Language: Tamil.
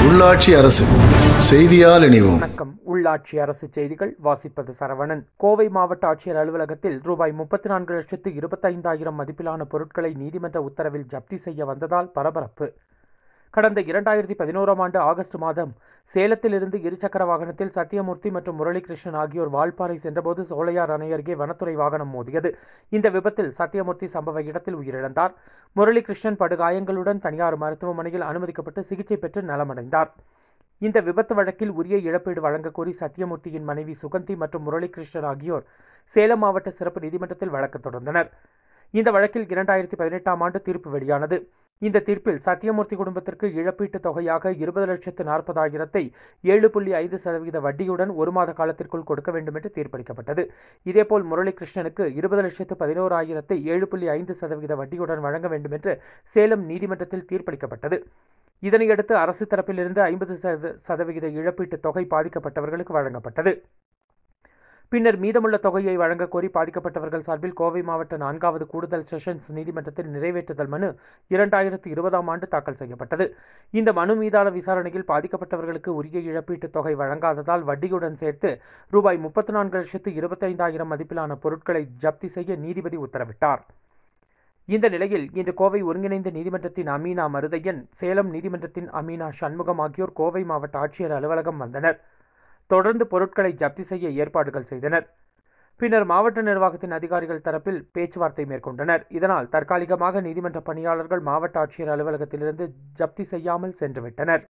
உள்ளாட்சி அரசு செய்தியால் இணைவோம் வணக்கம் உள்ளாட்சி அரசு செய்திகள் வாசிப்பது சரவணன் கோவை மாவட்ட ஆட்சியர் அலுவலகத்தில் ரூபாய் முப்பத்தி நான்கு லட்சத்து இருபத்தைந்தாயிரம் மதிப்பிலான பொருட்களை நீதிமன்ற உத்தரவில் ஜப்தி செய்ய வந்ததால் பரபரப்பு கடந்த இரண்டாயிரத்தி பதினோராம் ஆண்டு ஆகஸ்ட் மாதம் சேலத்திலிருந்து இருசக்கர வாகனத்தில் சத்தியமூர்த்தி மற்றும் முரளிகிருஷ்ணன் ஆகியோர் வால்பாறை சென்றபோது சோலையார் அணை அருகே வனத்துறை வாகனம் மோதியது இந்த விபத்தில் சத்தியமூர்த்தி சம்பவ இடத்தில் உயிரிழந்தார் முரளிகிருஷ்ணன் படுகாயங்களுடன் தனியார் மருத்துவமனையில் அனுமதிக்கப்பட்டு சிகிச்சை பெற்று நலமடைந்தார் இந்த விபத்து வழக்கில் உரிய இழப்பீடு வழங்கக் கோரி சத்தியமூர்த்தியின் மனைவி சுகந்தி மற்றும் முரளிகிருஷ்ணன் ஆகியோர் சேலம் மாவட்ட சிறப்பு நீதிமன்றத்தில் வழக்கு தொடர்ந்தனர் இந்த வழக்கில் இரண்டாயிரத்தி பதினெட்டாம் ஆண்டு தீர்ப்பு வெளியானது இந்த தீர்ப்பில் சத்தியமூர்த்தி குடும்பத்திற்கு இழப்பீட்டுத் தொகையாக இருபது லட்சத்து நாற்பதாயிரத்தை ஏழு புள்ளி ஐந்து சதவீத வட்டியுடன் ஒரு மாத காலத்திற்குள் கொடுக்க வேண்டும் என்று தீர்ப்பளிக்கப்பட்டது இதேபோல் முரளிகிருஷ்ணனுக்கு இருபது லட்சத்து பதினோராயிரத்தை ஏழு புள்ளி ஐந்து சதவீத வட்டியுடன் வழங்க வேண்டும் என்று சேலம் நீதிமன்றத்தில் தீர்ப்பளிக்கப்பட்டது இதனையடுத்து அரசு தரப்பிலிருந்து ஐம்பது சதவிகித இழப்பீட்டுத் தொகை பாதிக்கப்பட்டவர்களுக்கு வழங்கப்பட்டது பின்னர் மீதமுள்ள தொகையை வழங்கக் கோரி பாதிக்கப்பட்டவர்கள் சார்பில் கோவை மாவட்ட நான்காவது கூடுதல் செஷன்ஸ் நீதிமன்றத்தில் நிறைவேற்றுதல் மனு இரண்டாயிரத்தி இருபதாம் ஆண்டு தாக்கல் செய்யப்பட்டது இந்த மனு மீதான விசாரணையில் பாதிக்கப்பட்டவர்களுக்கு உரிய இழப்பீட்டுத் தொகை வழங்காததால் வட்டியுடன் சேர்த்து ரூபாய் முப்பத்தி நான்கு லட்சத்து இருபத்தைந்தாயிரம் மதிப்பிலான பொருட்களை ஜப்தி செய்ய நீதிபதி உத்தரவிட்டார் இந்த நிலையில் இன்று கோவை ஒருங்கிணைந்த நீதிமன்றத்தின் அமீனா மருதையன் சேலம் நீதிமன்றத்தின் அமீனா சண்முகம் ஆகியோர் கோவை மாவட்ட ஆட்சியர் அலுவலகம் வந்தனர் தொடர்ந்து பொருட்களை ஜப்தி செய்ய ஏற்பாடுகள் செய்தனர் பின்னர் மாவட்ட நிர்வாகத்தின் அதிகாரிகள் தரப்பில் பேச்சுவார்த்தை மேற்கொண்டனர் இதனால் தற்காலிகமாக நீதிமன்ற பணியாளர்கள் மாவட்ட ஆட்சியர் அலுவலகத்திலிருந்து ஜப்தி செய்யாமல் சென்றுவிட்டனர்